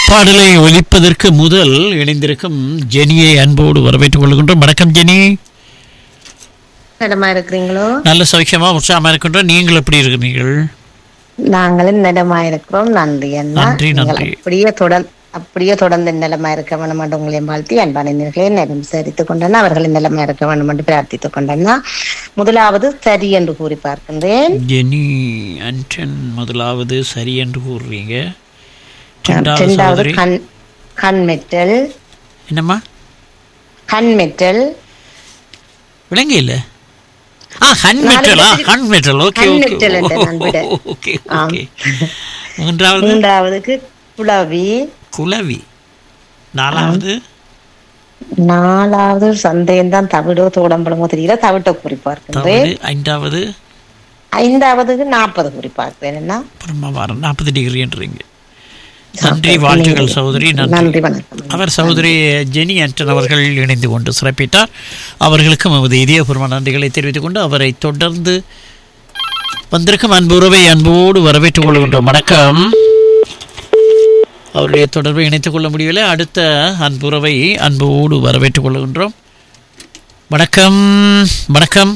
பாடலை ஒலிப்பதற்கு முதல் இணைந்திருக்கும் ஜெனியை அன்போடு வரவேற்றுக் கொள்கின்றோம் வணக்கம் ஜெனி நலமா இருக்கிறீங்களோ நல்ல சௌக்கியமா உற்சாகமா இருக்கின்றோம் நீங்கள் எப்படி இருக்கிறீர்கள் நாங்களும் நலமா இருக்கிறோம் நன்றி அண்ணா நன்றி, நீங்கள் நன்றி. அப்படியே தொடர் அப்படியே தொடர்ந்து நலமா இருக்க வேண்டும் என்று உங்களையும் வாழ்த்தி அன்பானவர்களே நலம் விசாரித்துக் கொண்டன அவர்களின் நலமா இருக்க வேண்டும் என்று பிரார்த்தித்துக் கொண்டனா முதலாவது சரி என்று கூறி பார்க்கின்றேன் ஜெனி அன்டன் முதலாவது சரி என்று கூறுறீங்க இரண்டாவது இரண்டாவது சகோதரி கண் கண் மெட்டல் என்னம்மா கண் மெட்டல் விளங்க இல்ல ஆ கண் மெட்டலா gun metal okay gun okay metal என்று நான் விட. ஓகே ஆம். ஓகே மூன்றாவது மூன்றாவதுக்கு குளவி குலவி நாலாவது நாலாவது சந்தேகம் தான் தவிடோ தோடம்பழமோ தெரியல தவிட்ட கூறி பார்க்கின்றேன் தவறு ஐந்தாவது ஐந்தாவதுக்கு நாற்பது குறி பார்க்கிறேன் என்ன அப்புறமா வர நாற்பது டிகிரின்றீங்க நன்றி வாழ்த்துக்கள் சகோதரி நன்றி நன்றி வணக்கம் அவர் சகோதரி ஜெனி ஆண்டன் அவர்கள் இணைந்து கொண்டு சிறப்பித்தார் அவர்களுக்கும் நமது இதயபூர்வ நன்றிகளை தெரிவித்துக் கொண்டு அவரை தொடர்ந்து வந்திருக்கும் அன்புறவை அன்போடு வரவேற்றுக் கொள்கின்றோம் வணக்கம் அவருடைய தொடர்பை இணைத்துக் கொள்ள முடியவில்லை அடுத்த அன்புறவை அன்போடு வரவேற்றுக் கொள்கின்றோம் வணக்கம் வணக்கம்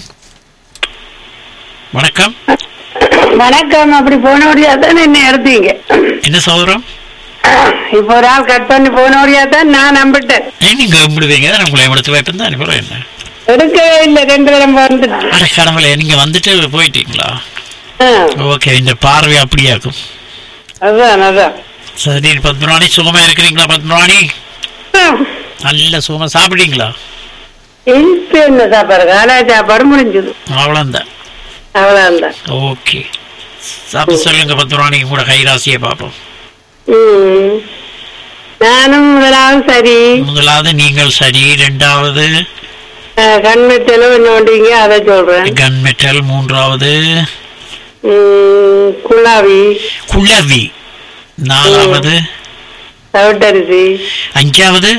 வணக்கம் வணக்கம் அப்படி போனோடியா தான் என்ன எடுத்தீங்க என்ன சகோதரம் இப்போ ஒரு ஆள் கட் பண்ணி போனோடியா தான் நான் நம்பிட்டேன் ஏன் நீங்க விடுவீங்க நான் உங்களை எடுத்து வைப்பேன் தான் அனுப்புறேன் என்ன எடுக்கவே இல்லை ரெண்டு தரம் வந்துட்டு அட கடவுளே நீங்க வந்துட்டு போயிட்டீங்களா ஆ, ஓகே இந்த பார்வை அப்படியாக்கும் அதான் அதான் சரி பத்மராணி சுகமா இருக்கிறீங்களா பத்மராணி ஆ, நல்ல சுகமா சாப்பிட்டீங்களா இப்ப என்ன சாப்பாடு காலா சாப்பாடு முடிஞ்சது அவ்வளோந்தான் அவ்வளவுதான் ஓகே சாப்பிட்டு சொல்லுங்க பத்மராணி கூட கைராசியை பார்ப்போம் ம். நானும் முதலாவது சரி முதலாவது நீங்கள் சரி ரெண்டாவது ஆ, கண்மெத்தலும் என்ன பண்றீங்க அதை சொல்றேன் கன் மெட்டல் மூன்றாவது ம், குழாவி குளவி நாலாவது தவிட்டரிசி அஞ்சாவது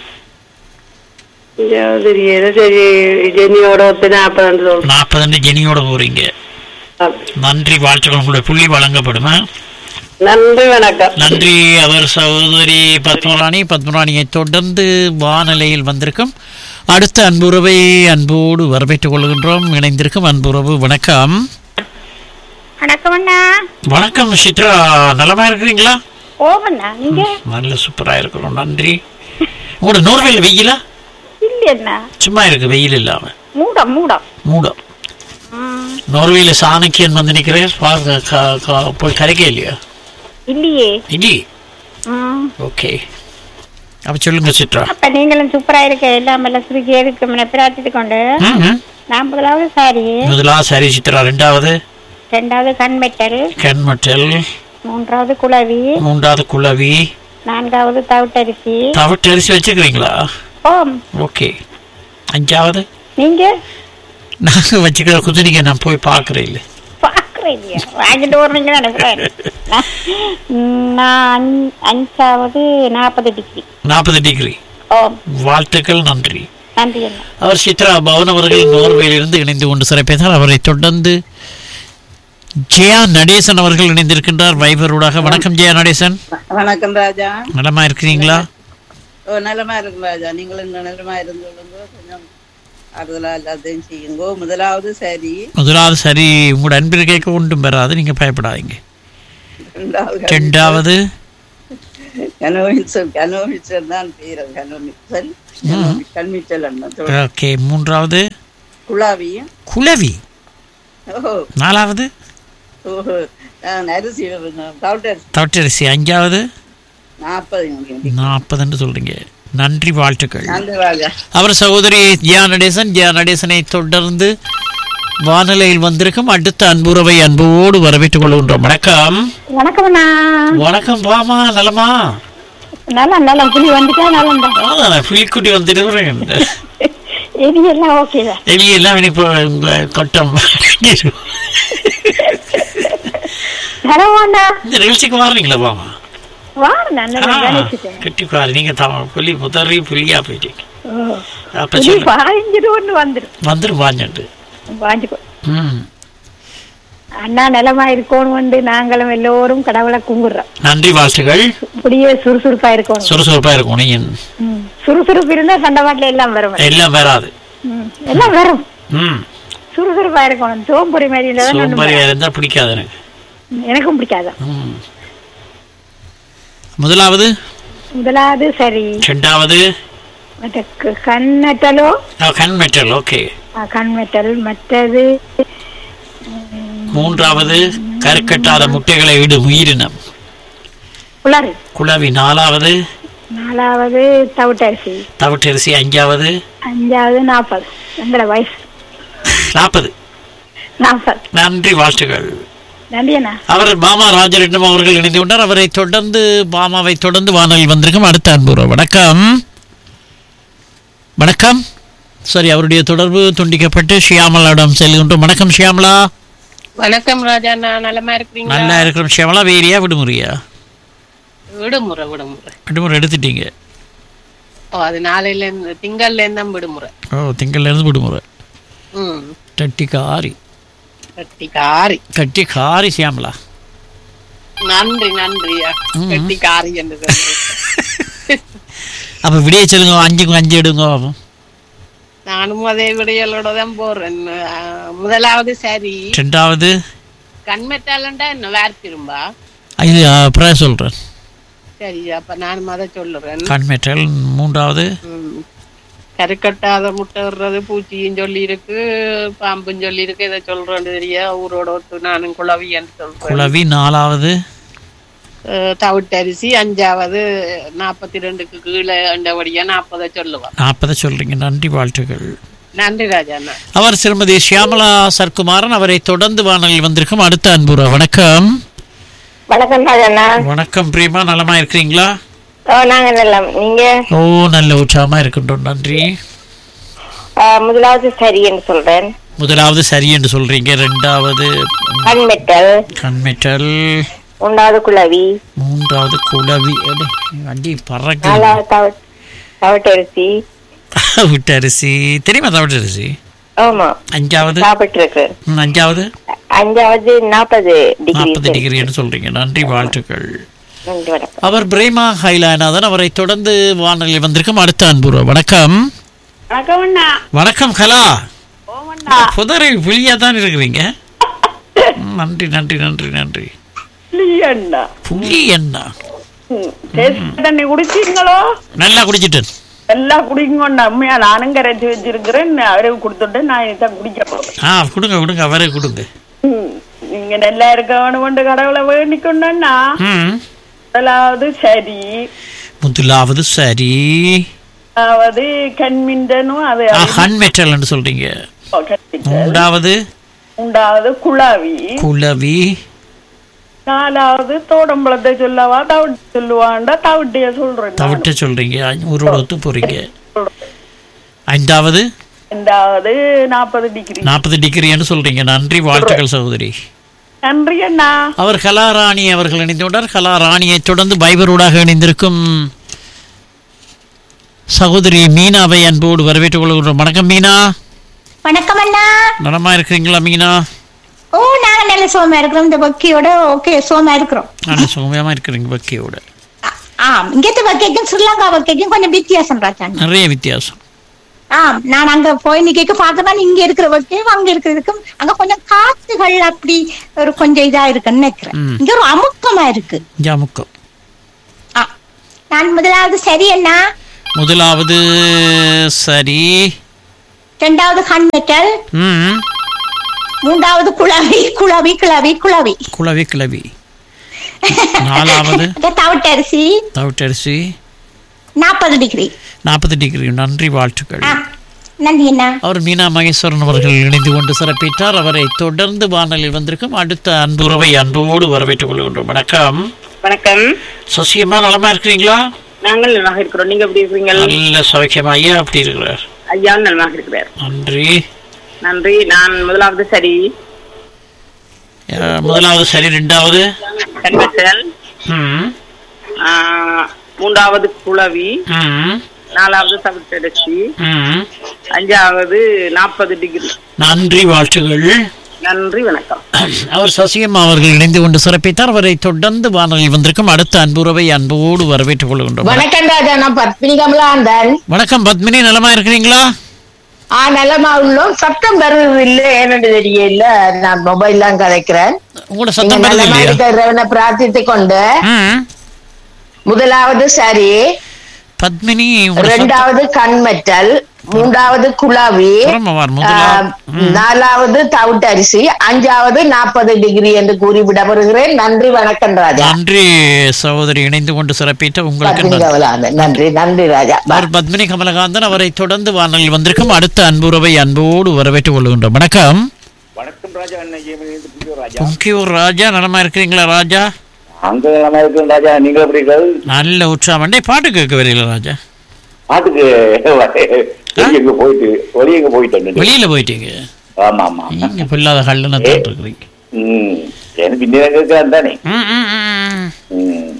அஞ்சாவது ஏதோ சரி ஜெனியோட ஒத்து நாற்பது சொல்றேன் நாற்பதுன்னு ஜெனியோட போறீங்க நன்றி வாழ்த்துக்கள் உங்களுடைய புள்ளி வழங்கப்படுமா நன்றி வணக்கம் நன்றி அவர் சகோதரி பத்மராணி பத்மராணியை தொடர்ந்து வானிலையில் வந்திருக்கும் அடுத்த அன்புறவை அன்போடு வரவேற்றுக் கொள்கின்றோம் இணைந்திருக்கும் அன்புறவு வணக்கம் வணக்கம் அண்ணா வணக்கம் சித்ரா நலமா இருக்கிறீங்களா ஓமண்ணா நீங்க நல்ல சூப்பரா இருக்கிறோம் நன்றி உங்களோட நோர்வேல வெயிலா இல்லையண்ணா சும்மா இருக்கு வெயில் இல்லாம மூடம் மூடம் மூடம் ம், நோர்வேல சாணக்கியன் வந்து நிக்கிறேன் பாருங்க, க- க- போய் கரைக்க இல்லையா இல்லையே இல்லையே ம், ஓகே அப்ப சொல்லுங்க சித்ரா அப்ப நீங்களும் சூப்பரா இருக்க எல்லாம் எல்லாம் சுருக்கி எடுக்க பிரார்த்தித்து கொண்டு ம், ம். நான் முதலாவது சாரி முதலாவது சரி சித்ரா ரெண்டாவது ரெண்டாவது கண்மெட்டல் கண்மட்டல் மூன்றாவது குளவி மூன்றாவது குளவி நான்காவது தவிட்டரிசி தவிட்டு அரிசி வச்சுக்கிறீங்களா ஓம் ஓகே அஞ்சாவது நீங்க நாங்க வச்சுக்கிற குதிரைங்க நான் போய் பார்க்கறேன் இல்லை பாக்குறீங்க வாங்கிட்டு வரீங்க நினைக்கிறேன் நான் அஞ்- அஞ்சாவது நாற்பது டிகிரி நாற்பது டிகிரி ஓம் வாழ்த்துக்கள் நன்றி நன்றி அண்ணா அவர் சித்ரா பவன் அவர்கள் நோர்வேலிருந்து இணைந்து கொண்டு சிறப்பித்தார் அவரை தொடர்ந்து ஜெயா நடேசன் அவர்கள் இணைந்திருக்கின்றார் வைபரூடாக வணக்கம் ஜெயா நடேசன் வணக்கம் ராஜா நலமா இருக்கிறீங்களா ஓ நலமா இருக்கும் ராஜா நீங்களும் நலமா இருந்து கொள்ளுங்க கொஞ்சம் ஆறுதலா எல்லாத்தையும் செய்யுங்க முதலாவது சரி முதலாவது சரி உங்களோட அன்பில் கேட்க ஒன்றும் பெறாது நீங்க பயப்படாதீங்க இரண்டாவது ரெண்டாவது கனோமிச்சல் கனோமிச்சல் தான் பேர் கனோமிச்சல் கல்மிச்சல் அண்ணன் ஓகே மூன்றாவது குழாவி குளவி ஓ நாலாவது ஓ நான் அரிசி பவுடர் தவட்டரிசி அஞ்சாவது நாற்பது நாற்பதுன்னு சொல்றீங்க நன்றி வாழ்த்துக்கள் நன்றி ராஜா அவர் சகோதரி ஜியா நடேசன் ஜியா நடேசனை தொடர்ந்து வானிலையில் வந்திருக்கும் அடுத்த அன்புறவை அன்போடு வரவேற்றுக் கொள்கின்றோம் வணக்கம் வணக்கம் அண்ணா வணக்கம் பாமா நலமா நல்லா நல்லா புளி வந்துட்டா நல்லா அதான் புலிக்குட்டி வந்துட்டு இது எல்லாம் ஓகே தான் எலியெல்லாம் இப்போ கொட்டம் தரவாண்டா இந்த நிகழ்ச்சிக்கு வாடுறீங்களா பாமா வாரு நல்லா கணிச்சுட்டேன் கட்டி பாரு நீங்க தமிழ் புலி முதறி புலியா போயிட்டீங்க அப்ப புளி சொல்லு பாய்ஞ்சிட்டு ஒண்ணு வந்துடும் வந்துடும் வாஞ்சண்டு பாய்ஞ்சு ம் அண்ணா நலமா இருக்கணும் வந்து நாங்களும் எல்லோரும் கடவுளை கும்பிடுறோம் நன்றி வாழ்த்துகள் இப்படியே சுறுசுறுப்பா இருக்கணும் சுறுசுறுப்பா இருக்கும் நீங்க ம். சுறுசுறுப்பு இருந்தா சண்டை பாட்டில எல்லாம் வரும் எல்லாம் வராது ம். எல்லாம் வரும் ம் சுறுசுறுப்பா இருக்கணும் சோம்புரி மாதிரி இருந்தா தான் ஒண்ணும் சோம்பேறியா வராது. இருந்தா பிடிக்காது எனக்கு ம், எனக்கும் பிடிக்காது ம். முதலாவது முதலாவது சரி ரெண்டாவது மற்ற க- கண்ணட்டலோ கண் மெட்டல் ஓகே ஆ, கண்மெட்டல் மற்றது மூன்றாவது கருக்கட்டாத முட்டைகளை இடும் உயிரினம் குளறு குளவி நாலாவது நாலாவது தவிட்டரிசி தவிட்டரிசி அஞ்சாவது அஞ்சாவது நாற்பது எங்களோட வயசு நாற்பது நாற்பது நன்றி வாழ்த்துகள் நன்றி அண்ணா அவர் பாமா ராஜரட்னம் அவர்கள் இணைந்து கொண்டார் அவரை தொடர்ந்து பாமாவை தொடர்ந்து வானொலி வந்திருக்கும் அடுத்த அன்புற வணக்கம் வணக்கம் சரி அவருடைய தொடர்பு துண்டிக்கப்பட்டு ஷியாமலாவிடம் செல்கின்றோம் வணக்கம் ஷியாமலா வணக்கம் ராஜா நான் நலமா இருக்கிறீங்களா நல்லா இருக்கிறோம் ஷியாமலா வேறியா விடுமுறையா விடுமுறை விடுமுறை விடுமுறை எடுத்துட்டீங்க ஓ அது நாளையில இருந்து திங்கள்ல இருந்து தான் விடுமுறை ஓ திங்கள்ல இருந்து விடுமுறை ம் கட்டி காரி கட்டி காரி கட்டி காரி ஷியாமலா நன்றி நன்றியா ம். கட்டி காரி என்று சொல்றேன். அப்ப விடிய சொல்லுங்க அஞ்சுக்கு அஞ்சு எடுங்க நானும் அதே விடையலோட தான் போறேன் அஹ், முதலாவது சரி ரெண்டாவது கண்மெட்டாலண்டா என்ன வேற திரும்பா இது அப்புறம் சொல்றேன் சரி அப்ப நானும் அதை சொல்லுறேன் கண்மெட்டல் மூன்றாவது ம். கருக்கட்டாத முட்டை விடுறது பூச்சியும் சொல்லி இருக்கு பாம்பும் சொல்லி இருக்கு இதை சொல்றேன்னு தெரியா ஊரோட ஒத்து நானும் குழவின்னு சொல்றேன் குளவி நாலாவது அஹ் தவிட்டரிசி அஞ்சாவது நாற்பத்தி ரெண்டுக்கு கீழே அண்டபடியா நாற்பதை சொல்லுவான் நாற்பதை சொல்றீங்க நன்றி வாழ்த்துகள் நன்றி ராஜாண்ணா அவர் திருமதி ஷியாமலா சர்க்குமாரன் அவரை தொடர்ந்து வானலில் வந்திருக்கும் அடுத்த அன்புரா வணக்கம் வணக்கம் ராஜண்ணா வணக்கம் பிரேமா நலமா இருக்கிறீங்களா ஓ நாங்க நல்லம் நீங்க ஓ நல்ல உற்சாகமா இருக்கின்றோம் நன்றி ஆ, முதலாவது சரி என்று சொல்றேன் முதலாவது சரி என்று சொல்றீங்க ரெண்டாவது கண்மெட்டல் கண்மெட்டல் மூன்றாவது குளவி மூன்றாவது குளவி அடே, அடி பறக்கு நாலாவது தவ- தவட்டரிசி விட்டரிசி தெரியுமா தவிட்டரிசி ஆமா அஞ்சாவது சாப்பிட்டு இருக்கு ம், அஞ்சாவது அஞ்சாவது நாற்பது டிகிரி நாற்பது டிகிரி என்று சொல்றீங்க நன்றி வாழ்த்துக்கள் நன்றி வணக்கம் அவர் பிரேமா ஹைலானாதன் அவரை தொடர்ந்து வானொலியில் வந்திருக்கும் அடுத்த அன்புரு வணக்கம் வணக்கம் அண்ணா வணக்கம் கலா புதரை புலியா தான் இருக்கிறீங்க ம், நன்றி நன்றி நன்றி நன்றி அண்ணா புலி என்ன டேஸ்ட் தண்ணி குடிச்சீங்களோ நல்லா குடிச்சிட்டேன் எல்லாம் குடிங்கண்ணா உண்மையா நானும் கரைச்சி வச்சிருக்கிறேன் அவருக்கு கொடுத்துட்டு நான் இதான் குடிக்க போறேன் ஆ கொடுங்க கொடுங்க அவரை கொடுங்க ம். நீங்க நல்லா இருக்க வேணும்னு கடவுளை வேண்டிக்கொண்டா ம் முதலாவது சரி முதலாவது சரி அதாவது கண்மிண்டனும் அது ஆ ஹன் மெட்டல்னு சொல்றீங்க கண்மிண்டல். மூன்றாவது மூன்றாவது குழாவி குளவி நாலாவது தோடம்பழத்தை சொல்லவா தவிட்டு சொல்லுவாண்டா தவிட்டிய சொல்றேன் நானு. தவிட்ட சொல்றீங்க ஒரு ஒத்து போறீங்க ஐந்தாவது ரெண்டாவது நாற்பது டிகிரி நாற்பது டிகிரின்னு சொல்றீங்க நன்றி வாழ்த்துக்கள் சகோதரி நன்றி அண்ணா அவர் கலாராணி அவர்கள் இணைந்து கொண்டார் கலாராணியை தொடர்ந்து பைபரோடாக இணைந்திருக்கும் சகோதரி மீனாவை அன்போடு வரவேற்றுக் கொள்கிறோம் வணக்கம் மீனா வணக்கம் அண்ணா நலமா இருக்கிறீங்களா மீனா ஓ நாங்க நல்ல சோமா இருக்கிறோம் இந்த பக்கியோட ஓகே சோமா இருக்கிறோம் நல்ல சுகமா இருக்கிறீங்க பக்கியோட ஆ இங்கத்து வக்கைக்கும் ஸ்ரீலங்கா வக்கைக்கும் கொஞ்சம் வித்தியாசம் ராஜாண்ணா நிறைய வித்தியாசம் ஆ நான் அங்க போய் நிக்க பார்த்தா இங்க இருக்கிற வக்கையும் அங்க இருக்கிறதுக்கும் அங்க கொஞ்சம் காத்துகள் அப்படி ஒரு கொஞ்சம் இதா இருக்குன்னு நினைக்கிறேன் ம். இங்க ஒரு அமுக்கமா இருக்கு ஜாமுக்கம் ஆ, நான் முதலாவது சரி அண்ணா முதலாவது சரி ரெண்டாவது கண்மெட்டல் ம் மூன்றாவது குழவி குழவி குழவி குழவி குளவி கிளவி நாலாவது தவிட்டரிசி தவிட்டரிசி நாற்பது டிகிரி நாற்பது டிகிரி நன்றி வாழ்த்துக்கள் ஆ நன்றி அண்ணா அவர் மீனா மகேஸ்வரன் அவர்கள் இணைந்து கொண்டு சிறப்பித்தார் அவரை தொடர்ந்து வானலில் வந்திருக்கும் அடுத்த அன்புறவை அன்போடு வரவேற்றுக் கொள்கின்றோம் வணக்கம் வணக்கம் சசியம்மா நலமா இருக்கிறீங்களா நாங்கள் நலமாக இருக்கிறோம் நீங்க எப்படி இருக்கீங்க நல்ல சௌக்கியமா ஐயா அப்படி இருக்கிறார் ஐயா நலமாக இருக்கிறார் நன்றி நன்றி நான் முதலாவது சரி அஹ், முதலாவது சரி ரெண்டாவது கண்வெட்டல் ம் மூன்றாவது குளவி ம் நாலாவது தவிட்டரிசி ம் அஞ்சாவது நாற்பது டிகிரி நன்றி வாழ்த்துகள் நன்றி வணக்கம் அவர் சசிகம்மா அவர்கள் இணைந்து கொண்டு சிறப்பித்தார் அவரை தொடர்ந்து வானொலியில் வந்திருக்கும் அடுத்த அன்புறவை அன்போடு வரவேற்றுக் கொள்கின்றோம் வணக்கம் ராஜா நான் பத்மினி கமலாந்தன் வணக்கம் பத்மினி நலமா இருக்கிறீங்களா ஆ நல்லமா உள்ளோம் சத்தம் வருது இல்ல ஏன்னு தெரியல நான் மொபைல் தான் கதைக்கிறேன் உங்களோட நீங்க சத்தம் வருது நல்லமா இல்லையா இருக்கிறவனை பிரார்த்தித்து கொண்டு ம். முதலாவது சரி பத்மினி உங்களோட சத்தம் இரண்டாவது கண்மெட்டல் மூன்றாவது குழாவி புறமவார் முதலா ஆ, நாலாவது தவிட்டரிசி அஞ்சாவது நாற்பது டிகிரி என்று கூறி விடப்படுகிறேன் நன்றி வணக்கம் ராஜா நன்றி சகோதரி இணைந்து கொண்டு சிறப்பித்த உங்களுக்கு பத்மினி நன்றி. கமலாந்தன் நன்றி நன்றி ராஜா பா. அவர் பத்மினி கமலகாந்தன் அவரை தொடர்ந்து வானொலியில் வந்திருக்கும் அடுத்த அன்புறவை அன்போடு வரவேற்றுக் கொள்கின்றோம் வணக்கம் வணக்கம் ராஜா அண்ணன் ஜெயமணி புதிய ராஜா பொங்கியூர் ராஜா நலமா இருக்கிறீங்களா ராஜா அங்க நல்லா இருக்கேன் ராஜா நீங்க எப்படி இருக்காது நல்ல உற்சாகம் டேய், பாட்டு கேட்க வரையில ராஜா நாட்டுக்கு வெளிய எங்க போயிட்டு வெளிய எங்க போயிட்டேன் வெளியில போயிட்டீங்க ஆமா ஆமா நீங்க இப்ப இல்லாத கல்லுன்னு தான் இருக்கிறீங்க ம் எனக்கு பின்னாடி இருக்கிறான் தானே ம், ம், ம், ம். ம்.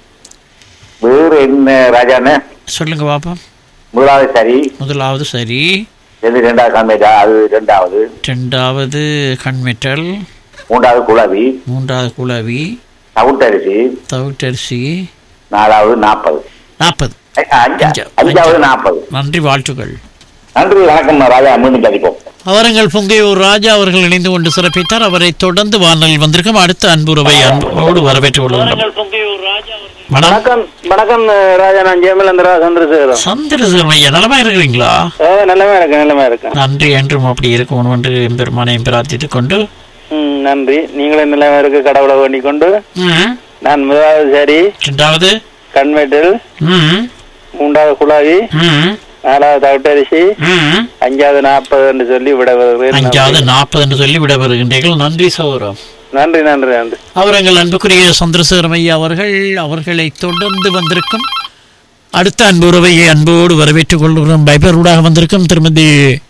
வேற என்ன ராஜா அண்ணன் சொல்லுங்க பாப்போம் முதலாவது சரி முதலாவது சரி இது ரெண்டாவது காமேஜா அது ரெண்டாவது ரெண்டாவது கண்மெட்டல் மூன்றாவது குழாவி மூன்றாவது குழவி சவுட்டரிசி தவிட்டரிசி நாலாவது நாற்பது நாற்பது அஞ்சா அஞ்சா- அஞ்சாவது நாற்பது நன்றி வாழ்த்துக்கள் நன்றி வணக்கம் ராஜா மீண்டும் சந்திப்போம் அவரங்கள் பொங்கையூர் ராஜா அவர்கள் இணைந்து கொண்டு சிறப்பித்தார் அவரை தொடர்ந்து வானலில் வந்திருக்கும் அடுத்த அன்புறவை அன்போடு வரவேற்றுக் கொள்கின்றோம் வணக்கம் வணக்கம் வணக்கம் ராஜா நான் ஜெயமலந்திரா சந்திரசேகரம் சந்திரசேகரம் ஐயா நலமா இருக்கிறீங்களா ஓ நல்லமா இருக்கேன் நல்லமா இருக்கேன் நன்றி என்றும் அப்படி இருக்கணும் என்று பெருமானையும் பிரார்த்தித்துக் கொண்டு ம் நன்றி நீங்களும் நல்லமா இருக்க கடவுளை வேண்டிக் கொண்டு ம், நான் முதலாவது சரி ரெண்டாவது கண்மெட்டல் ம், மூன்றாவது குழாவி ம், நாலாவது தவிட்டரிசி ம். அஞ்சாவது நாற்பது என்று சொல்லி விட வருகிறேன் அஞ்சாவது நாற்பது என்று சொல்லி விட வருகின்றீர்கள் நன்றி சௌரம் நன்றி நன்றி நன்றி அவர் எங்கள் அன்புக்குரிய சந்திரசேகரம் ஐயா அவர்கள் அவர்களை தொடர்ந்து வந்திருக்கும் அடுத்த அன்புறவையை அன்போடு வரவேற்றுக் கொள்கிறோம் பைபரூடாக வந்திருக்கும் திருமதி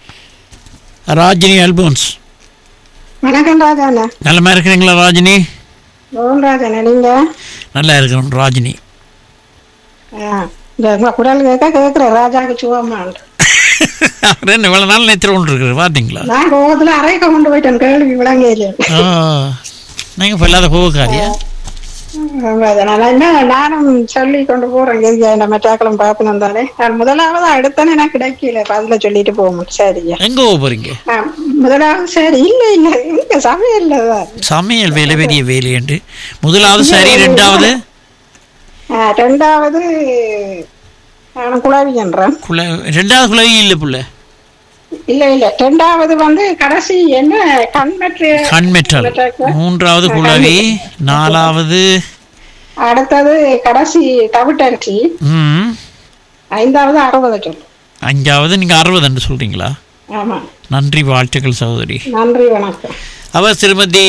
ராஜினி அல்போன்ஸ் வணக்கம் ராஜாண்ணா நலமா இருக்கிறீங்களா ராஜினி ஓம் ராஜாண்ணா நீங்க நல்லா இருக்கிறோம் ராஜினி ஆ, இந்த உங்க குரல் கேட்க கேட்கிற ராஜாக்கு சுவமான் அவர் என்ன இவ்வளவு நாள் நேற்று கொண்டு இருக்கிறார் பார்த்தீங்களா நான் கோவத்துல அறைக்க கொண்டு போயிட்டேன் கேள்வி விளங்கையில ஆ, நீங்க இப்போ இல்லாத கோவக்காரியா ராஜாண்ணா என்ன நானும் சொல்லி கொண்டு போறேன் கேள்வி நம்ம டாக்களும் பாப்பணும் தானே நான் முதலாவது அடுத்தானே எனக்கு கிடைக்கல பதில சொல்லிட்டு போகும் சரியா எங்க போக போறீங்க ஆ, முதலாவது சரி இல்ல இல்ல இங்க சமையல்ல தான் சமையல் வேலை பெரிய வேலை என்று முதலாவது சரி ரெண்டாவது ஆ, ரெண்டாவது நான் குழாவின்றேன் குல ரெண்டாவது குலவி இல்லை புள்ள இல்ல இல்ல ரெண்டாவது வந்து கடைசி என்ன கண்மற்ற கண்மெட்டல் மூன்றாவது குலவி நாலாவது அடுத்தது கடைசி தவிட்டரிசி ம் ஐந்தாவது அறுபது சொல் அஞ்சாவது நீங்க அறுபது என்று சொல்றீங்களா ஆமா நன்றி வாழ்த்துக்கள் சகோதரி நன்றி வணக்கம் அவர் திருமதி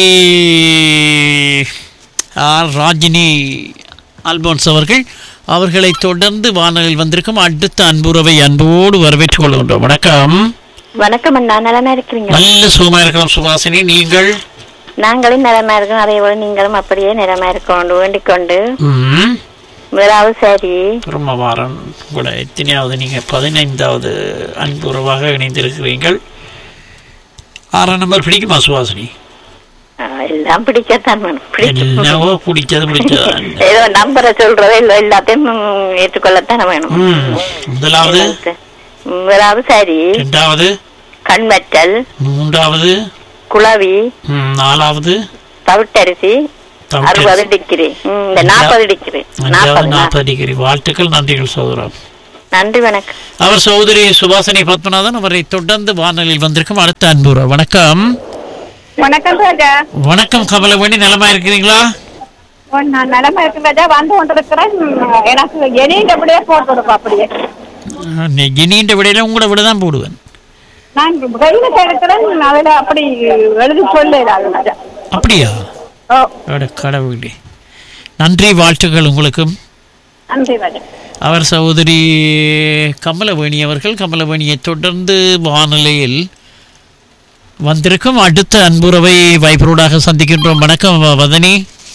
ஆர் ராஜினி அல்போன்ஸ் அவர்கள் அவர்களை தொடர்ந்து வானலில் வந்திருக்கும் அடுத்த அன்புறவை அன்போடு வரவேற்றுக் கொள்கின்றோம் வணக்கம் வணக்கம் அண்ணா நலமா இருக்கிறீங்க நல்ல சுகமா இருக்கலாம் சுபாசினி நீங்கள் நாங்களும் நலமா இருக்கோம் அதே போல நீங்களும் அப்படியே நலமா இருக்கணும் வேண்டிக் கொண்டு ம், முதலாவது சரி பிரம்மவாரன் கூட எத்தனையாவது நீங்க பதினைந்தாவது அன்புறவாக இணைந்திருக்கிறீர்கள் ஆறாம் நம்பர் பிடிக்குமா சுபாசினி ஆ, எல்லாம் பிடிக்கத்தான் வேணும் பிடிக்கும் என்னவோ பிடிச்சது பிடிச்சது ஏதோ நம்பரை சொல்றதே இல்லை எல்லாத்தையும் ம், ஏற்றுக்கொள்ளத்தான் வேணும் ம், முதலாவது முதலாவது சரி இரண்டாவது கண்மற்றல் மூன்றாவது குளவி ம், நாலாவது தவிட்டரிசி தவிட்டரிசி. அறுபது டிகிரி ம், இந்த நாற்பது டிகிரி அஞ்சாவது நாற்பது நாற்பது டிகிரி வாழ்த்துக்கள் நன்றிகள் சகோதரம் நன்றி வணக்கம் அவர் சகோதரி சுபாசனி பத்மநாதன் அவரை தொடர்ந்து வானொலியில் வந்திருக்கும் அடுத்த அன்புற வணக்கம் வணக்கம் ராஜா வணக்கம் கமலமணி நலமா இருக்கிறீங்களா ஓ, நான் நலமா இருக்கேன் ராஜா வந்து கொண்டிருக்கிறேன் எனக்கு எனியின் அப்படியே போட்டு கொடுப்போம் அப்படியே ஜெனின்ற விடையில உங்களோட விட தான் போடுவேன் நான் கையில எடுக்கிறேன் அதுல அப்படி எழுதி சொல்லலாது ராஜா அப்படியா ஓ அட கடவுளே நன்றி வாழ்த்துக்கள் உங்களுக்கும் நன்றி ராஜா அவர் சகோதரி கமலவேணி அவர்கள் கமலவேணியை தொடர்ந்து வானிலையில் வந்திருக்கும் அடுத்த அன்புறவை வைபரோடாக சந்திக்கின்றோம் வணக்கம் வ- வதனி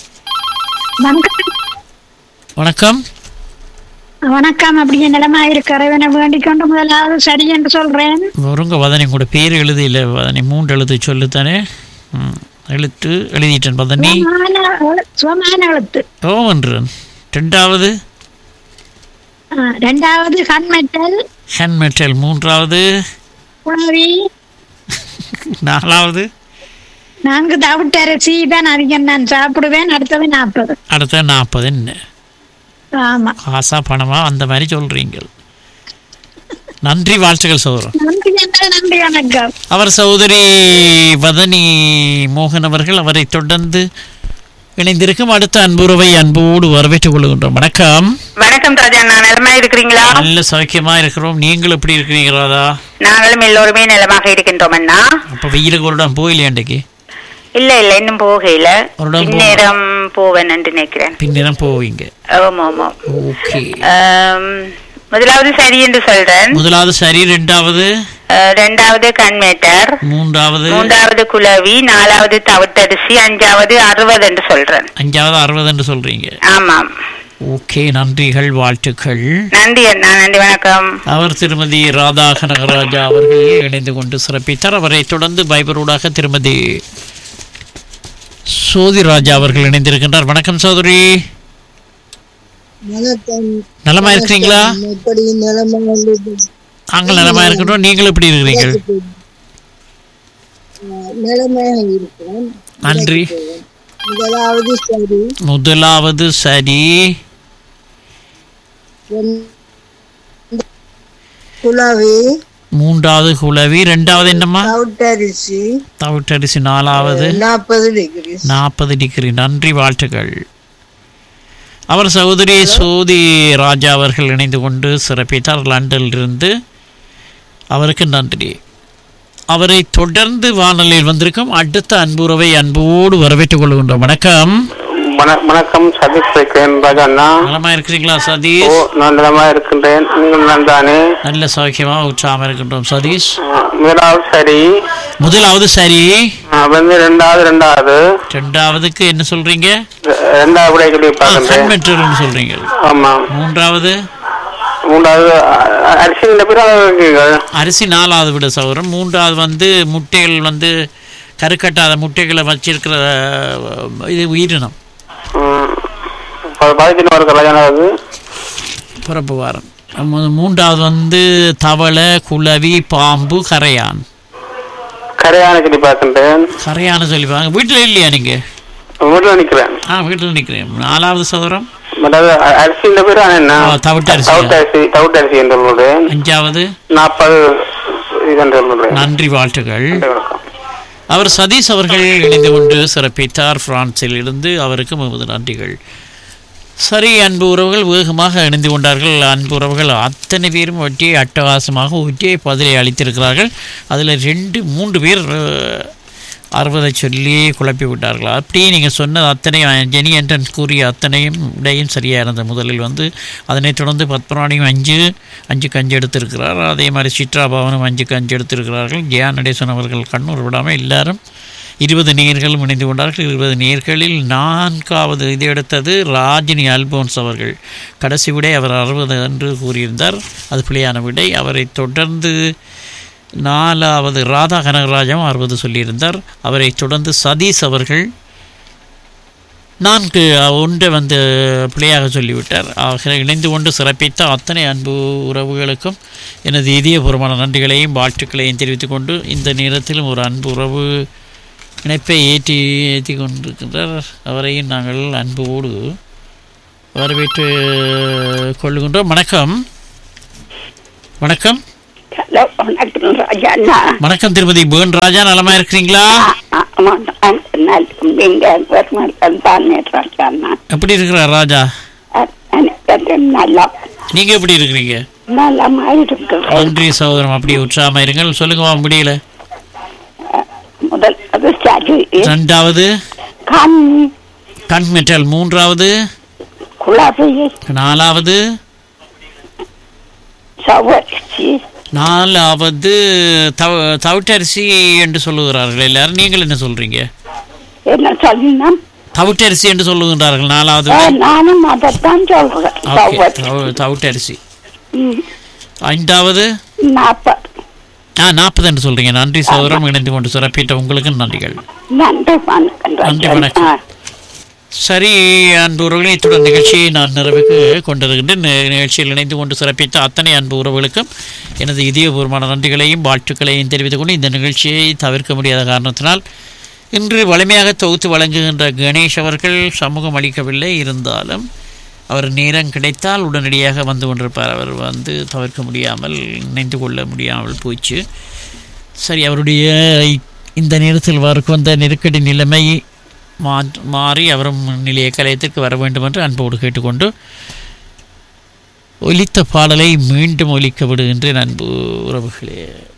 வணக்கம் வணக்கம் அப்படியே நிலமா இருக்கிறவனை வேண்டிக் கொண்டு முதலாவது சரி என்று சொல்றேன் வருங்க வதனி கூட பேர் எழுதி இல்லை வதனி மூன்று எழுத்து சொல்லுத்தானே ம். எழுத்து எழுதிட்டேன் பதனி சுவமான எழுத்து ஓமன்றன் ரெண்டாவது ஆ, ரெண்டாவது கண்மெட்டல் ஹேண்ட் மெட்டல் மூன்றாவது குளவி நாலாவது நான்கு தவிட்டரசி தான் அதிகம் நான் சாப்பிடுவேன் அடுத்தது நாற்பது அடுத்த நாற்பது என்ன ஆமா காசா பணமா அந்த மாதிரி சொல்றீங்க நன்றி வாழ்த்துக்கள் சகோதரன் நன்றி அண்ணா, நன்றி வணக்கம் அவர் சகோதரி வதனி மோகன் அவர்கள் அவரை தொடர்ந்து இணைந்திருக்கும் அடுத்த அன்புறவை அன்போடு வரவேற்றுக் கொள்கின்றோம் வணக்கம் வணக்கம் ராஜா நான் நலமா இருக்கிறீங்களா நல்ல சௌக்கியமா இருக்கிறோம் நீங்கள் எப்படி இருக்கிறீங்க ராதா நாங்களும் எல்லோருமே நலமாக இருக்கின்றோம் அண்ணா அப்ப வெயிலுக்கு ஒரு இடம் போயிலையா இன்றைக்கு இல்ல இல்ல இன்னும் போகையில ஒரு இடம் போ- இந்நேரம் போவேன் என்று நினைக்கிறேன் பின்னிடம் போவீங்க ஆமா ஆமா ஓகே ஆம், முதலாவது சரி என்று சொல்றேன் முதலாவது சரி ரெண்டாவது அஹ், ரெண்டாவது கண்மேட்டர் மூன்றாவது மூன்றாவது குளவி நாலாவது தவிட்டரிசி அஞ்சாவது அறுபது என்று சொல்றேன் அஞ்சாவது அறுபது என்று சொல்றீங்க ஆமாம் ஓகே நன்றிகள் வாழ்த்துக்கள் நன்றி அண்ணா நன்றி வணக்கம் அவர் திருமதி ராதா கனகராஜா அவர்களே இணைந்து கொண்டு சிறப்பித்தார் அவரை தொடர்ந்து பைபரோடாக திருமதி சோதி ராஜா அவர்கள் இணைந்திருக்கின்றார் வணக்கம் சோதரி வணக்கம் நலமா இருக்கிறீங்களா எப்படி நிலமா உள்ளது? நாங்கள் நலமா இருக்கின்றோம் நீங்கள் எப்படி இருக்கிறீர்கள் அஹ், நிலமாக இருக்கிறேன் நன்றி முதலாவது சரி முதலாவது சரி ரெண்டு குழவி மூன்றாவது குளவி ரெண்டாவது என்னம்மா கவுட்டரிசி தவிட்டரிசி நாலாவது நாற்பது டிகிரி நாற்பது டிகிரி நன்றி வாழ்த்துக்கள் அவர் சகோதரி சோதி ராஜா அவர்கள் இணைந்து கொண்டு சிறப்பித்தார் லண்டனிலிருந்து அவருக்கு நன்றி அவரை தொடர்ந்து வானொலியில் வந்திருக்கும் அடுத்த அன்புறவை அன்போடு வரவேற்றுக் கொள்கின்றோம் வணக்கம் வண- வணக்கம் சதீஷ் பேசுகிறேன் ராஜா அண்ணா நலமா இருக்கிறீங்களா ஓ சதீஷ் நான் நலமா இருக்கின்றேன் நீங்கள் நன்றானே நல்ல சௌக்கியமா உற்சாகமா இருக்கின்றோம் சதீஷ் முதலாவது சரி முதலாவது சரி ஆ, வந்து ரெண்டாவது ரெண்டாவது ரெண்டாவதுக்கு என்ன சொல்றீங்க ரெ- ரெண்டாவது விடை சொல்லி பார்க்கின்றேன் கண்மெட்டர்னு சொல்றீங்க ஆமா மூன்றாவது மூன்றாவது அ- அரிசி இந்த பிறகு இருக்கீங்கள் அரிசி நாலாவது விட சௌரம் மூன்றாவது வந்து முட்டைகள் வந்து கருக்கட்டாத முட்டைகளை வச்சிருக்கிற அஹ், இது உயிரினம் பதினஞ்சு வருகிற ராஜா அது பிறப்பு வாரம் மூ- மூன்றாவது வந்து தவளை குளவி பாம்பு கரையான் கரையான சொல்லி பார்க்கின்றேன் கரையான்னு சொல்லிப்பாங்க வீட்டில் இல்லையா நீங்க வீட்டில் நிற்கிறேன் ஆ வீட்டில் நிற்கிறேன் நாலாவது சதுரம் அதாவது அ- அரிசி இந்த பிறகு என்ன ஆ, தவிட்டரிசி. தவிட்டரிசி தவிட்டரிசி என்று சொல்றேன் அஞ்சாவது நாற்பது இது என்று சொல்றேன் நன்றி வாழ்த்துக்கள் அவர் சதீஷ் அவர்கள் இணைந்து கொண்டு சிறப்பித்தார் பிரான்சில் இருந்து அவருக்கு முகமது நன்றிகள் சரி அன்பு உறவுகள் வேகமாக இணைந்து கொண்டார்கள் அன்பு உறவுகள் அத்தனை பேரும் ஒட்டியை அட்டகாசமாக ஒட்டியை பதிலை அளித்திருக்கிறார்கள் அதில் ரெண்டு மூன்று பேர் அஹ், அறுபதை சொல்லி குழப்பி விட்டார்கள் அப்படியே நீங்கள் சொன்னது அத்தனையும் ஜெனி என்டன் கூறிய அத்தனையும் விடையும் சரியாக இருந்தது முதலில் வந்து அதனைத் தொடர்ந்து பத்மராணியும் அஞ்சு அஞ்சுக்கு அஞ்சு எடுத்திருக்கிறார் அதே மாதிரி சித்ரா பவனும் அஞ்சுக்கு அஞ்சு எடுத்திருக்கிறார்கள் ஜெயா நடேசன் அவர்கள் கண்ணூர் விடாமல் எல்லாரும் இருபது நேர்களும் இணைந்து கொண்டார்கள் இருபது நேர்களில் நான்காவது இது எடுத்தது ராஜினி அல்போன்ஸ் அவர்கள் கடைசி விடை அவர் அறுபது என்று கூறியிருந்தார் அது பிழையான விடை அவரை தொடர்ந்து நாலாவது ராதா கனகராஜம் அறுபது சொல்லியிருந்தார் அவரை தொடர்ந்து சதீஷ் அவர்கள் நான்கு ஒன்றை வந்து பிழையாக சொல்லிவிட்டார் ஆக இணைந்து கொண்டு சிறப்பித்த அத்தனை அன்பு உறவுகளுக்கும் எனது இதயபூர்வமான நன்றிகளையும் வாழ்த்துக்களையும் தெரிவித்துக் கொண்டு இந்த நேரத்திலும் ஒரு அன்பு உறவு இணைப்பை ஏற்றி ஏற்றி கொண்டிருக்கின்றார் அவரையும் நாங்கள் அன்போடு வரவேற்று கொள்ளுகின்றோம் வணக்கம் வணக்கம் ஹலோ வணக்கம் ராஜா அண்ணா வணக்கம் திருமதி பேன் ராஜா நலமா இருக்கிறீங்களா ஆமா நான் நீங்க பெருமாள் தானே ராஜா அண்ணா எப்படி இருக்கிறார் ராஜா எனக்கு நல்லா நீங்க எப்படி இருக்கிறீங்க நலமா இருக்கிறேன் நன்றி சகோதரம் அப்படியே உற்சாகமா இருங்கள் சொல்லுங்க முடியல முதல் அது சரி ரெண்டாவது கண் கண் மெட்டல் மூன்றாவது குழாபி நாலாவது சவர்ச்சி நாலாவது தவ தவிட்டரிசி என்று சொல்லுகிறார்கள் எல்லாரும் நீங்கள் என்ன சொல்றீங்க என்ன சொல்லினா தவிட்டரிசி என்று சொல்லுகின்றார்கள் நாலாவது நானும் அதைத்தான் சொல்றேன் ஓகே, சவர்ச்சி தவு- தவிட்டரிசி ம், ஐந்தாவது நாற்பது ஆ நாற்பது என்று சொல்றீங்க நன்றி சகோதரம் இணைந்து கொண்டு சிறப்பிட்ட உங்களுக்கு நன்றிகள் நன்றி வணக்கம் நன்றி ராஜா. வணக்கம் ஆ. சரி அன்புறவுகளை இத்துடன் நிகழ்ச்சியை நான் நிறைவுக்கு கொண்டிருக்கின்றேன் நி- நிகழ்ச்சியில் இணைந்து கொண்டு சிறப்பித்த அத்தனை அன்பு உறவுகளுக்கும் எனது இதயபூர்வமான நன்றிகளையும் வாழ்த்துக்களையும் தெரிவித்துக் கொண்டு இந்த நிகழ்ச்சியை தவிர்க்க முடியாத காரணத்தினால் இன்று வலிமையாக தொகுத்து வழங்குகின்ற கணேஷ் அவர்கள் சமூகம் அளிக்கவில்லை இருந்தாலும் அவர் நேரம் கிடைத்தால் உடனடியாக வந்து கொண்டிருப்பார் அவர் வந்து தவிர்க்க முடியாமல் இணைந்து கொள்ள முடியாமல் போச்சு சரி அவருடைய இ- இந்த நேரத்தில் அவருக்கு வந்த நெருக்கடி நிலைமை மா- மாறி அவரும் நிலைய கலையத்திற்கு வர வேண்டும் என்று அன்போடு கேட்டுக்கொண்டு ஒலித்த பாடலை மீண்டும் ஒலிக்க விடுகின்றேன் அன்பு உறவுகளே